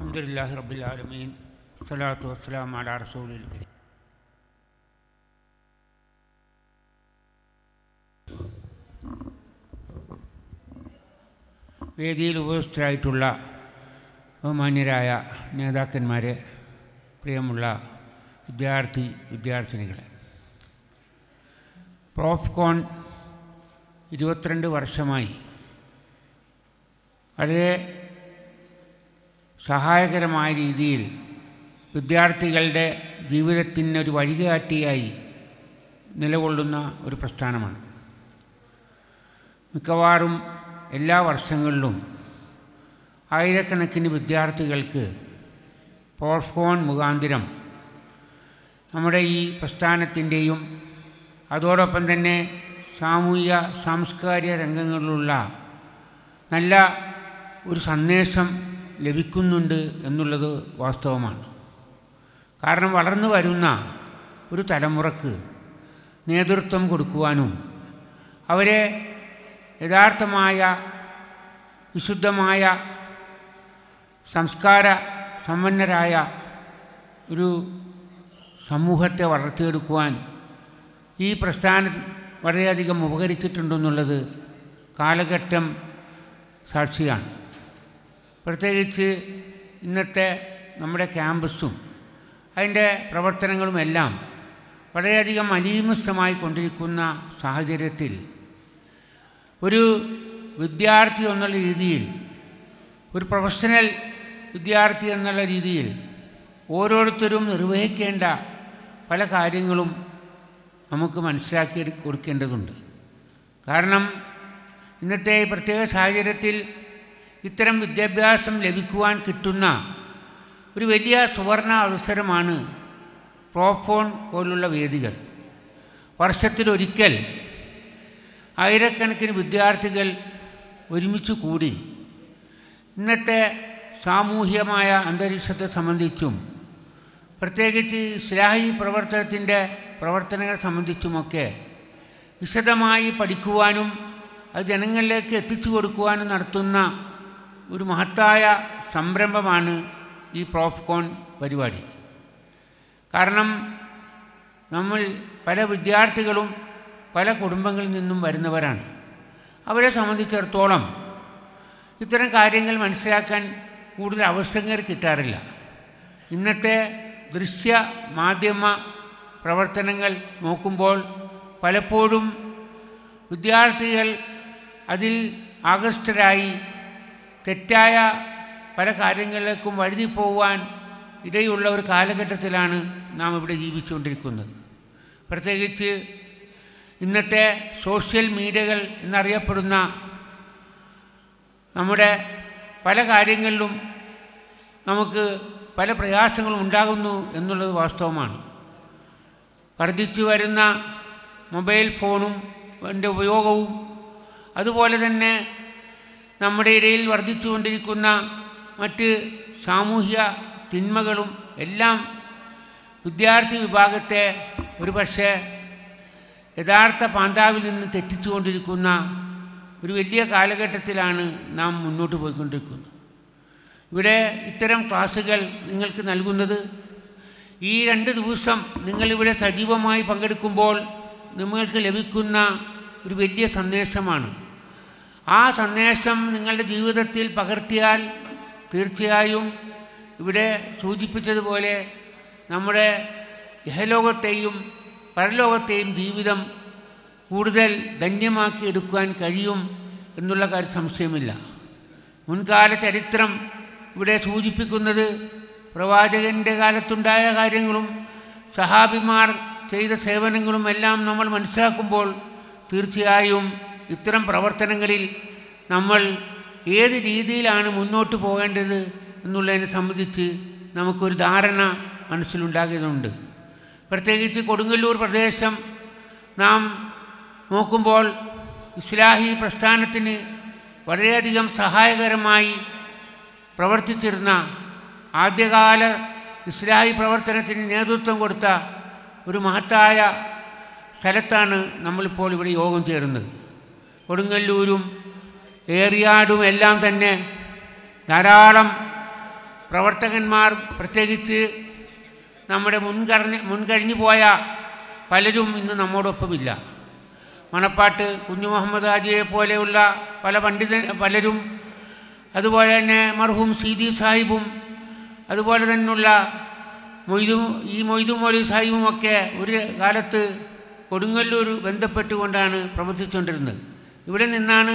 അലഹമുല്ലാഹി റബ്ബിലാലമീൻ സ്വലാത്തു വസ്സലാം അലാ റസൂലിൽ കരീം വേദിയിൽ ഉപസ്ഥരായിട്ടുള്ള ബഹുമാന്യരായ നേതാക്കന്മാരെ പ്രിയമുള്ള വിദ്യാർത്ഥി വിദ്യാർത്ഥിനികളെ പ്രോഫ്കോൺ ഇരുപത്തിരണ്ട് വർഷമായി വളരെ സഹായകരമായ രീതിയിൽ വിദ്യാർത്ഥികളുടെ ജീവിതത്തിന് ഒരു വഴികാട്ടിയായി നിലകൊള്ളുന്ന ഒരു പ്രസ്ഥാനമാണ് മിക്കവാറും എല്ലാ വർഷങ്ങളിലും ആയിരക്കണക്കിന് വിദ്യാർത്ഥികൾക്ക് പോർഫോൺ മുഖാന്തിരം നമ്മുടെ ഈ പ്രസ്ഥാനത്തിൻ്റെയും അതോടൊപ്പം തന്നെ സാമൂഹിക സാംസ്കാരിക രംഗങ്ങളിലുള്ള നല്ല ഒരു സന്ദേശം ലഭിക്കുന്നുണ്ട് എന്നുള്ളത് വാസ്തവമാണ് കാരണം വളർന്നു വരുന്ന ഒരു തലമുറക്ക് നേതൃത്വം കൊടുക്കുവാനും അവരെ യഥാർത്ഥമായ വിശുദ്ധമായ സംസ്കാര സമ്പന്നരായ ഒരു സമൂഹത്തെ വളർത്തിയെടുക്കുവാൻ ഈ പ്രസ്ഥാനം വളരെയധികം ഉപകരിച്ചിട്ടുണ്ടെന്നുള്ളത് കാലഘട്ടം സാക്ഷിയാണ് പ്രത്യേകിച്ച് ഇന്നത്തെ നമ്മുടെ ക്യാമ്പസും അതിൻ്റെ പ്രവർത്തനങ്ങളുമെല്ലാം വളരെയധികം അലീമസ്ഥമായി കൊണ്ടിരിക്കുന്ന സാഹചര്യത്തിൽ ഒരു വിദ്യാർത്ഥി എന്നുള്ള രീതിയിൽ ഒരു പ്രൊഫഷണൽ വിദ്യാർത്ഥി എന്നുള്ള രീതിയിൽ ഓരോരുത്തരും നിർവഹിക്കേണ്ട പല കാര്യങ്ങളും നമുക്ക് മനസ്സിലാക്കി കൊടുക്കേണ്ടതുണ്ട് കാരണം ഇന്നത്തെ ഈ പ്രത്യേക സാഹചര്യത്തിൽ ഇത്തരം വിദ്യാഭ്യാസം ലഭിക്കുവാൻ കിട്ടുന്ന ഒരു വലിയ സുവർണ അവസരമാണ് പ്രോഫോൺ പോലുള്ള വേദികൾ വർഷത്തിലൊരിക്കൽ ആയിരക്കണക്കിന് വിദ്യാർത്ഥികൾ ഒരുമിച്ച് കൂടി ഇന്നത്തെ സാമൂഹ്യമായ അന്തരീക്ഷത്തെ സംബന്ധിച്ചും പ്രത്യേകിച്ച് ഇസ്ലാഹി പ്രവർത്തനത്തിൻ്റെ പ്രവർത്തനങ്ങളെ സംബന്ധിച്ചുമൊക്കെ വിശദമായി പഠിക്കുവാനും അത് ജനങ്ങളിലേക്ക് എത്തിച്ചു കൊടുക്കുവാനും നടത്തുന്ന ഒരു മഹത്തായ സംരംഭമാണ് ഈ പ്രോഫ്കോൺ പരിപാടി കാരണം നമ്മൾ പല വിദ്യാർത്ഥികളും പല കുടുംബങ്ങളിൽ നിന്നും വരുന്നവരാണ് അവരെ സംബന്ധിച്ചിടത്തോളം ഇത്തരം കാര്യങ്ങൾ മനസ്സിലാക്കാൻ കൂടുതൽ അവസരങ്ങൾ കിട്ടാറില്ല ഇന്നത്തെ ദൃശ്യ മാധ്യമ പ്രവർത്തനങ്ങൾ നോക്കുമ്പോൾ പലപ്പോഴും വിദ്യാർത്ഥികൾ അതിൽ ആകൃഷ്ടരായി തെറ്റായ പല കാര്യങ്ങളിലേക്കും വഴുതി പോകുവാൻ ഇടയുള്ള ഒരു കാലഘട്ടത്തിലാണ് നാം ഇവിടെ ജീവിച്ചുകൊണ്ടിരിക്കുന്നത് പ്രത്യേകിച്ച് ഇന്നത്തെ സോഷ്യൽ മീഡിയകൾ എന്നറിയപ്പെടുന്ന നമ്മുടെ പല കാര്യങ്ങളിലും നമുക്ക് പല പ്രയാസങ്ങളും ഉണ്ടാകുന്നു എന്നുള്ളത് വാസ്തവമാണ് വർദ്ധിച്ചു വരുന്ന മൊബൈൽ ഫോണും അതിൻ്റെ ഉപയോഗവും അതുപോലെ തന്നെ നമ്മുടെ ഇടയിൽ വർദ്ധിച്ചുകൊണ്ടിരിക്കുന്ന മറ്റ് സാമൂഹ്യ തിന്മകളും എല്ലാം വിദ്യാർത്ഥി വിഭാഗത്തെ ഒരുപക്ഷെ യഥാർത്ഥ പാന്താവിൽ നിന്ന് തെറ്റിച്ചുകൊണ്ടിരിക്കുന്ന ഒരു വലിയ കാലഘട്ടത്തിലാണ് നാം മുന്നോട്ട് പോയിക്കൊണ്ടിരിക്കുന്നത് ഇവിടെ ഇത്തരം ക്ലാസ്സുകൾ നിങ്ങൾക്ക് നൽകുന്നത് ഈ രണ്ട് ദിവസം നിങ്ങളിവിടെ സജീവമായി പങ്കെടുക്കുമ്പോൾ നിങ്ങൾക്ക് ലഭിക്കുന്ന ഒരു വലിയ സന്ദേശമാണ് ആ സന്ദേശം നിങ്ങളുടെ ജീവിതത്തിൽ പകർത്തിയാൽ തീർച്ചയായും ഇവിടെ സൂചിപ്പിച്ചതുപോലെ നമ്മുടെ ഇഹലോകത്തെയും പരലോകത്തെയും ജീവിതം കൂടുതൽ ധന്യമാക്കി എടുക്കുവാൻ കഴിയും എന്നുള്ള കാര്യം സംശയമില്ല മുൻകാല ചരിത്രം ഇവിടെ സൂചിപ്പിക്കുന്നത് പ്രവാചകൻ്റെ കാലത്തുണ്ടായ കാര്യങ്ങളും സഹാബിമാർ ചെയ്ത സേവനങ്ങളും എല്ലാം നമ്മൾ മനസ്സിലാക്കുമ്പോൾ തീർച്ചയായും ഇത്തരം പ്രവർത്തനങ്ങളിൽ നമ്മൾ ഏത് രീതിയിലാണ് മുന്നോട്ട് പോകേണ്ടത് എന്നുള്ളതിനെ സംബന്ധിച്ച് നമുക്കൊരു ധാരണ മനസ്സിലുണ്ടാകുന്നുണ്ട് പ്രത്യേകിച്ച് കൊടുങ്ങല്ലൂർ പ്രദേശം നാം നോക്കുമ്പോൾ ഇസ്ലാഹി പ്രസ്ഥാനത്തിന് വളരെയധികം സഹായകരമായി പ്രവർത്തിച്ചിരുന്ന ആദ്യകാല ഇസ്ലാഹി പ്രവർത്തനത്തിന് നേതൃത്വം കൊടുത്ത ഒരു മഹത്തായ സ്ഥലത്താണ് നമ്മളിപ്പോൾ ഇവിടെ യോഗം ചേരുന്നത് കൊടുങ്ങല്ലൂരും ഏറിയാടും എല്ലാം തന്നെ ധാരാളം പ്രവർത്തകന്മാർ പ്രത്യേകിച്ച് നമ്മുടെ മുൻകറിഞ്ഞ് മുൻകഴിഞ്ഞു പോയ പലരും ഇന്ന് നമ്മോടൊപ്പമില്ല മണപ്പാട്ട് കുഞ്ഞു മുഹമ്മദ് ഹാജിയെ പോലെയുള്ള പല പണ്ഡിത പലരും അതുപോലെ തന്നെ മർഹൂം സീതി സാഹിബും അതുപോലെ തന്നെയുള്ള മൊയ്തു ഈ മൊയ്തു മൗലി സാഹിബുമൊക്കെ ഒരു കാലത്ത് കൊടുങ്ങല്ലൂർ ബന്ധപ്പെട്ടുകൊണ്ടാണ് പ്രവർത്തിച്ചുകൊണ്ടിരുന്നത് ഇവിടെ നിന്നാണ്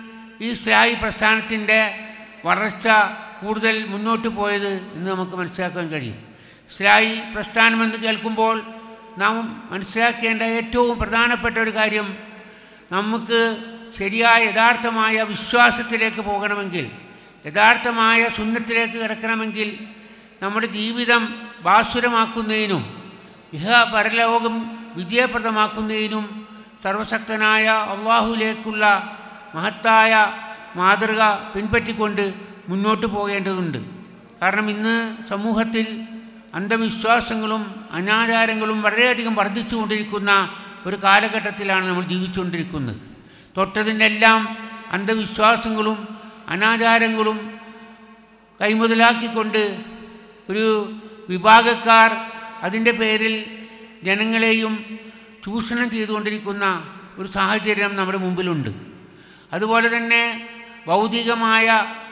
ഈ സ്ലായി പ്രസ്ഥാനത്തിൻ്റെ വളർച്ച കൂടുതൽ മുന്നോട്ട് പോയത് എന്ന് നമുക്ക് മനസ്സിലാക്കാൻ കഴിയും സ്ലായി പ്രസ്ഥാനമെന്ന് കേൾക്കുമ്പോൾ നാം മനസ്സിലാക്കേണ്ട ഏറ്റവും പ്രധാനപ്പെട്ട ഒരു കാര്യം നമുക്ക് ശരിയായ യഥാർത്ഥമായ വിശ്വാസത്തിലേക്ക് പോകണമെങ്കിൽ യഥാർത്ഥമായ സുന്നത്തിലേക്ക് കിടക്കണമെങ്കിൽ നമ്മുടെ ജീവിതം ഭാസുരമാക്കുന്നതിനും ഇഹ പരലോകം വിജയപ്രദമാക്കുന്നതിനും സർവശക്തനായ അള്ളാഹുലേക്കുള്ള മഹത്തായ മാതൃക പിൻപറ്റിക്കൊണ്ട് മുന്നോട്ട് പോകേണ്ടതുണ്ട് കാരണം ഇന്ന് സമൂഹത്തിൽ അന്ധവിശ്വാസങ്ങളും അനാചാരങ്ങളും വളരെയധികം വർദ്ധിച്ചുകൊണ്ടിരിക്കുന്ന ഒരു കാലഘട്ടത്തിലാണ് നമ്മൾ ജീവിച്ചുകൊണ്ടിരിക്കുന്നത് തൊട്ടതിനെല്ലാം അന്ധവിശ്വാസങ്ങളും അനാചാരങ്ങളും കൈമുതലാക്കിക്കൊണ്ട് ഒരു വിഭാഗക്കാർ അതിൻ്റെ പേരിൽ ജനങ്ങളെയും ചൂഷണം ചെയ്തുകൊണ്ടിരിക്കുന്ന ഒരു സാഹചര്യം നമ്മുടെ മുമ്പിലുണ്ട് അതുപോലെ തന്നെ ഭൗതികമായ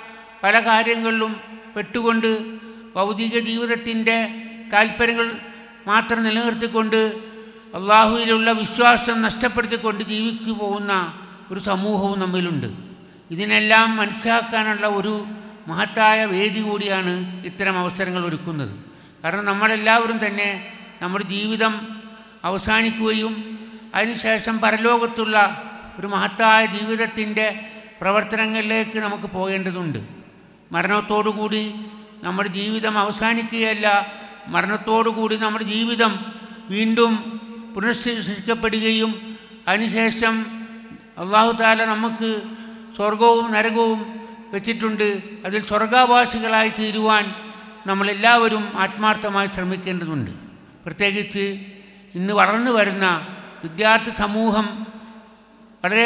പല കാര്യങ്ങളിലും പെട്ടുകൊണ്ട് ഭൗതിക ജീവിതത്തിൻ്റെ താല്പര്യങ്ങൾ മാത്രം നിലനിർത്തിക്കൊണ്ട് അള്ളാഹുവിലുള്ള വിശ്വാസം നഷ്ടപ്പെടുത്തിക്കൊണ്ട് ജീവിച്ചു പോകുന്ന ഒരു സമൂഹവും നമ്മിലുണ്ട് ഇതിനെല്ലാം മനസ്സിലാക്കാനുള്ള ഒരു മഹത്തായ വേദി കൂടിയാണ് ഇത്തരം അവസരങ്ങൾ ഒരുക്കുന്നത് കാരണം നമ്മളെല്ലാവരും തന്നെ നമ്മുടെ ജീവിതം അവസാനിക്കുകയും അതിനുശേഷം പരലോകത്തുള്ള ഒരു മഹത്തായ ജീവിതത്തിൻ്റെ പ്രവർത്തനങ്ങളിലേക്ക് നമുക്ക് പോകേണ്ടതുണ്ട് മരണത്തോടുകൂടി നമ്മുടെ ജീവിതം അവസാനിക്കുകയല്ല മരണത്തോടുകൂടി നമ്മുടെ ജീവിതം വീണ്ടും പുനഃസൃഷ്ടിക്കപ്പെടുകയും അതിനുശേഷം അള്ളാഹു താല നമുക്ക് സ്വർഗവും നരകവും വെച്ചിട്ടുണ്ട് അതിൽ സ്വർഗാവാസികളായി തീരുവാൻ നമ്മളെല്ലാവരും ആത്മാർത്ഥമായി ശ്രമിക്കേണ്ടതുണ്ട് പ്രത്യേകിച്ച് ഇന്ന് വളർന്നു വരുന്ന വിദ്യാർത്ഥി സമൂഹം വളരെ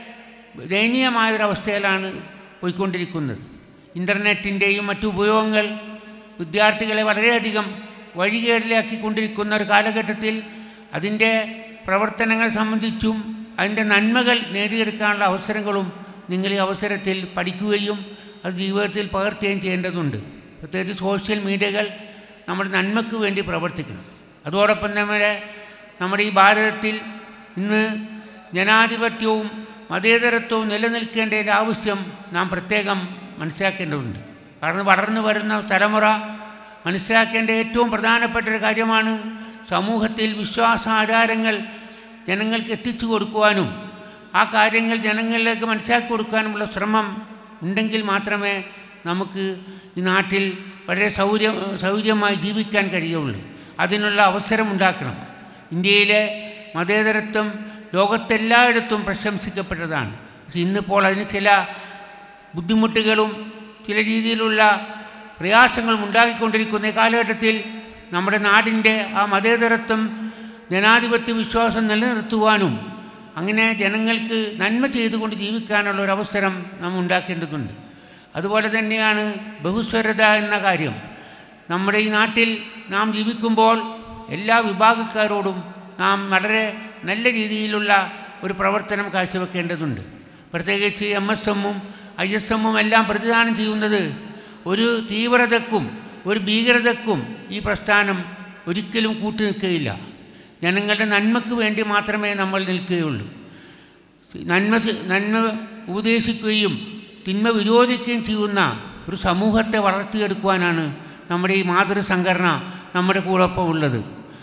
ദയനീയമായൊരവസ്ഥയിലാണ് പോയിക്കൊണ്ടിരിക്കുന്നത് ഇൻ്റർനെറ്റിൻ്റെയും മറ്റു ഉപയോഗങ്ങൾ വിദ്യാർത്ഥികളെ വളരെയധികം വഴികേടിലാക്കിക്കൊണ്ടിരിക്കുന്ന ഒരു കാലഘട്ടത്തിൽ അതിൻ്റെ പ്രവർത്തനങ്ങൾ സംബന്ധിച്ചും അതിൻ്റെ നന്മകൾ നേടിയെടുക്കാനുള്ള അവസരങ്ങളും നിങ്ങൾ ഈ അവസരത്തിൽ പഠിക്കുകയും അത് ജീവിതത്തിൽ പകർത്തുകയും ചെയ്യേണ്ടതുണ്ട് പ്രത്യേകിച്ച് സോഷ്യൽ മീഡിയകൾ നമ്മുടെ നന്മയ്ക്ക് വേണ്ടി പ്രവർത്തിക്കണം അതോടൊപ്പം നമ്മുടെ നമ്മുടെ ഈ ഭാരതത്തിൽ ഇന്ന് ജനാധിപത്യവും മതേതരത്വവും നിലനിൽക്കേണ്ടതിൻ്റെ ആവശ്യം നാം പ്രത്യേകം മനസ്സിലാക്കേണ്ടതുണ്ട് കാരണം വളർന്നു വരുന്ന തലമുറ മനസ്സിലാക്കേണ്ട ഏറ്റവും പ്രധാനപ്പെട്ട ഒരു കാര്യമാണ് സമൂഹത്തിൽ വിശ്വാസാചാരങ്ങൾ ജനങ്ങൾക്ക് എത്തിച്ചു കൊടുക്കുവാനും ആ കാര്യങ്ങൾ ജനങ്ങളിലേക്ക് മനസ്സിലാക്കി കൊടുക്കാനുമുള്ള ശ്രമം ഉണ്ടെങ്കിൽ മാത്രമേ നമുക്ക് ഈ നാട്ടിൽ വളരെ സൗകര്യ സൗകര്യമായി ജീവിക്കാൻ കഴിയുള്ളൂ അതിനുള്ള അവസരം ഉണ്ടാക്കണം ഇന്ത്യയിലെ മതേതരത്വം ലോകത്തെല്ലായിടത്തും പ്രശംസിക്കപ്പെട്ടതാണ് പക്ഷെ ഇന്നിപ്പോൾ അതിന് ചില ബുദ്ധിമുട്ടുകളും ചില രീതിയിലുള്ള പ്രയാസങ്ങളും ഉണ്ടാക്കിക്കൊണ്ടിരിക്കുന്ന ഈ കാലഘട്ടത്തിൽ നമ്മുടെ നാടിൻ്റെ ആ മതേതരത്വം ജനാധിപത്യ വിശ്വാസം നിലനിർത്തുവാനും അങ്ങനെ ജനങ്ങൾക്ക് നന്മ ചെയ്തുകൊണ്ട് ജീവിക്കാനുള്ള ഒരു അവസരം നാം ഉണ്ടാക്കേണ്ടതുണ്ട് അതുപോലെ തന്നെയാണ് ബഹുസ്വരത എന്ന കാര്യം നമ്മുടെ ഈ നാട്ടിൽ നാം ജീവിക്കുമ്പോൾ എല്ലാ വിഭാഗക്കാരോടും നാം വളരെ നല്ല രീതിയിലുള്ള ഒരു പ്രവർത്തനം കാഴ്ചവെക്കേണ്ടതുണ്ട് പ്രത്യേകിച്ച് എം എസ് എമ്മും ഐ എസ് എമ്മും എല്ലാം പ്രതിദാനം ചെയ്യുന്നത് ഒരു തീവ്രതക്കും ഒരു ഭീകരതക്കും ഈ പ്രസ്ഥാനം ഒരിക്കലും കൂട്ടു നിൽക്കുകയില്ല ജനങ്ങളുടെ നന്മയ്ക്ക് വേണ്ടി മാത്രമേ നമ്മൾ നിൽക്കുകയുള്ളൂ നന്മ സ- നന്മ ഉപദേശിക്കുകയും തിന്മ വിരോധിക്കുകയും ചെയ്യുന്ന ഒരു സമൂഹത്തെ വളർത്തിയെടുക്കുവാനാണ് നമ്മുടെ ഈ മാതൃസംഘടന നമ്മുടെ കൂടൊപ്പം ഉള്ളത്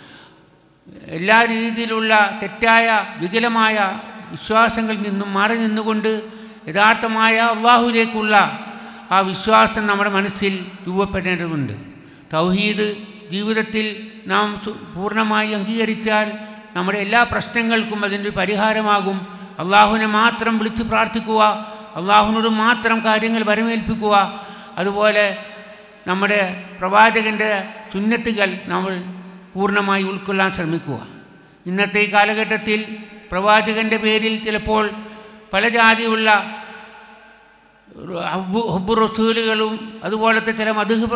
എല്ലാ രീതിയിലുള്ള തെറ്റായ വികലമായ വിശ്വാസങ്ങളിൽ നിന്നും മാറി നിന്നുകൊണ്ട് യഥാർത്ഥമായ അള്ളാഹുവിലേക്കുള്ള ആ വിശ്വാസം നമ്മുടെ മനസ്സിൽ രൂപപ്പെടേണ്ടതുണ്ട് തൗഹീദ് ജീവിതത്തിൽ നാം സു- പൂർണ്ണമായി അംഗീകരിച്ചാൽ നമ്മുടെ എല്ലാ പ്രശ്നങ്ങൾക്കും അതിൻ്റെ ഒരു പരിഹാരമാകും അള്ളാഹുവിനെ മാത്രം വിളിച്ച് പ്രാർത്ഥിക്കുക അള്ളാഹുവിനോട് മാത്രം കാര്യങ്ങൾ വരമേൽപ്പിക്കുക അതുപോലെ നമ്മുടെ പ്രവാചകൻ്റെ സുന്നത്തുകൾ നമ്മൾ പൂർണ്ണമായി ഉൾക്കൊള്ളാൻ ശ്രമിക്കുക ഇന്നത്തെ ഈ കാലഘട്ടത്തിൽ പ്രവാചകൻ്റെ പേരിൽ ചിലപ്പോൾ പല ജാതിയുള്ള ഹബ്ബു ഹബ്ബു റസൂലുകളും അതുപോലത്തെ ചില മധു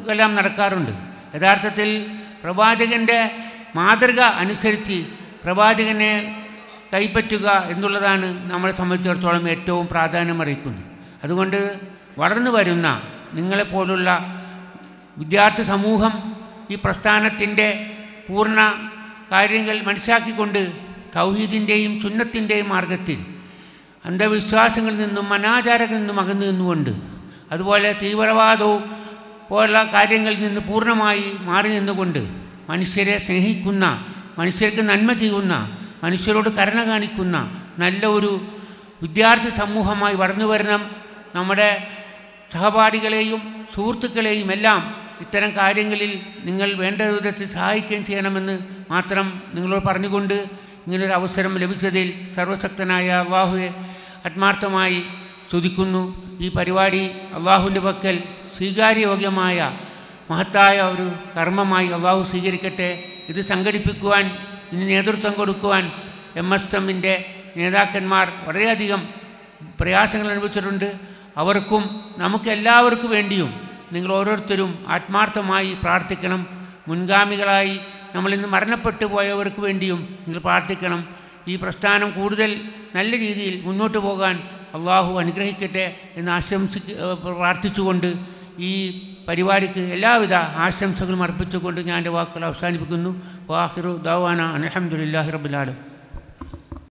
എല്ലാം നടക്കാറുണ്ട് യഥാർത്ഥത്തിൽ പ്രവാചകൻ്റെ മാതൃക അനുസരിച്ച് പ്രവാചകനെ കൈപ്പറ്റുക എന്നുള്ളതാണ് നമ്മളെ സംബന്ധിച്ചിടത്തോളം ഏറ്റവും പ്രാധാന്യം അറിയിക്കുന്നത് അതുകൊണ്ട് വളർന്നു വരുന്ന നിങ്ങളെപ്പോലുള്ള വിദ്യാർത്ഥി സമൂഹം ഈ പ്രസ്ഥാനത്തിൻ്റെ പൂർണ്ണ കാര്യങ്ങൾ മനസ്സിലാക്കിക്കൊണ്ട് തൗഹീദിൻ്റെയും സുന്നത്തിൻ്റെയും മാർഗത്തിൽ അന്ധവിശ്വാസങ്ങളിൽ നിന്നും അനാചാരങ്ങളിൽ നിന്നും അകന്നു നിന്നുകൊണ്ട് അതുപോലെ തീവ്രവാദവും പോലുള്ള കാര്യങ്ങളിൽ നിന്ന് പൂർണ്ണമായി മാറി നിന്നുകൊണ്ട് മനുഷ്യരെ സ്നേഹിക്കുന്ന മനുഷ്യർക്ക് നന്മ ചെയ്യുന്ന മനുഷ്യരോട് കരുണ കാണിക്കുന്ന നല്ല ഒരു വിദ്യാർത്ഥി സമൂഹമായി വളർന്നു വരണം നമ്മുടെ സഹപാഠികളെയും സുഹൃത്തുക്കളെയും എല്ലാം ഇത്തരം കാര്യങ്ങളിൽ നിങ്ങൾ വേണ്ട വിധത്തിൽ സഹായിക്കുകയും ചെയ്യണമെന്ന് മാത്രം നിങ്ങളോട് പറഞ്ഞുകൊണ്ട് ഇങ്ങനൊരു അവസരം ലഭിച്ചതിൽ സർവശക്തനായ അള്ളാഹുവെ ആത്മാർത്ഥമായി സ്തുതിക്കുന്നു ഈ പരിപാടി അള്ളാഹുവിൻ്റെ പക്കൽ സ്വീകാര്യയോഗ്യമായ മഹത്തായ ഒരു കർമ്മമായി അള്ളാഹു സ്വീകരിക്കട്ടെ ഇത് സംഘടിപ്പിക്കുവാൻ ഇനി നേതൃത്വം കൊടുക്കുവാൻ എം എസ് എമ്മിൻ്റെ നേതാക്കന്മാർ വളരെയധികം പ്രയാസങ്ങൾ അനുഭവിച്ചിട്ടുണ്ട് അവർക്കും നമുക്ക് എല്ലാവർക്കും വേണ്ടിയും നിങ്ങൾ ഓരോരുത്തരും ആത്മാർത്ഥമായി പ്രാർത്ഥിക്കണം മുൻഗാമികളായി നമ്മളിന്ന് മരണപ്പെട്ടു പോയവർക്ക് വേണ്ടിയും നിങ്ങൾ പ്രാർത്ഥിക്കണം ഈ പ്രസ്ഥാനം കൂടുതൽ നല്ല രീതിയിൽ മുന്നോട്ട് പോകാൻ അള്ളാഹു അനുഗ്രഹിക്കട്ടെ എന്ന് ആശംസിക്ക പ്രാർത്ഥിച്ചുകൊണ്ട് ഈ പരിപാടിക്ക് എല്ലാവിധ ആശംസകളും അർപ്പിച്ചുകൊണ്ട് ഞാൻ എൻ്റെ വാക്കുകൾ അവസാനിപ്പിക്കുന്നു വാഹിറു ദാവാന അലഹമുല്ലാഹി റബുലാലും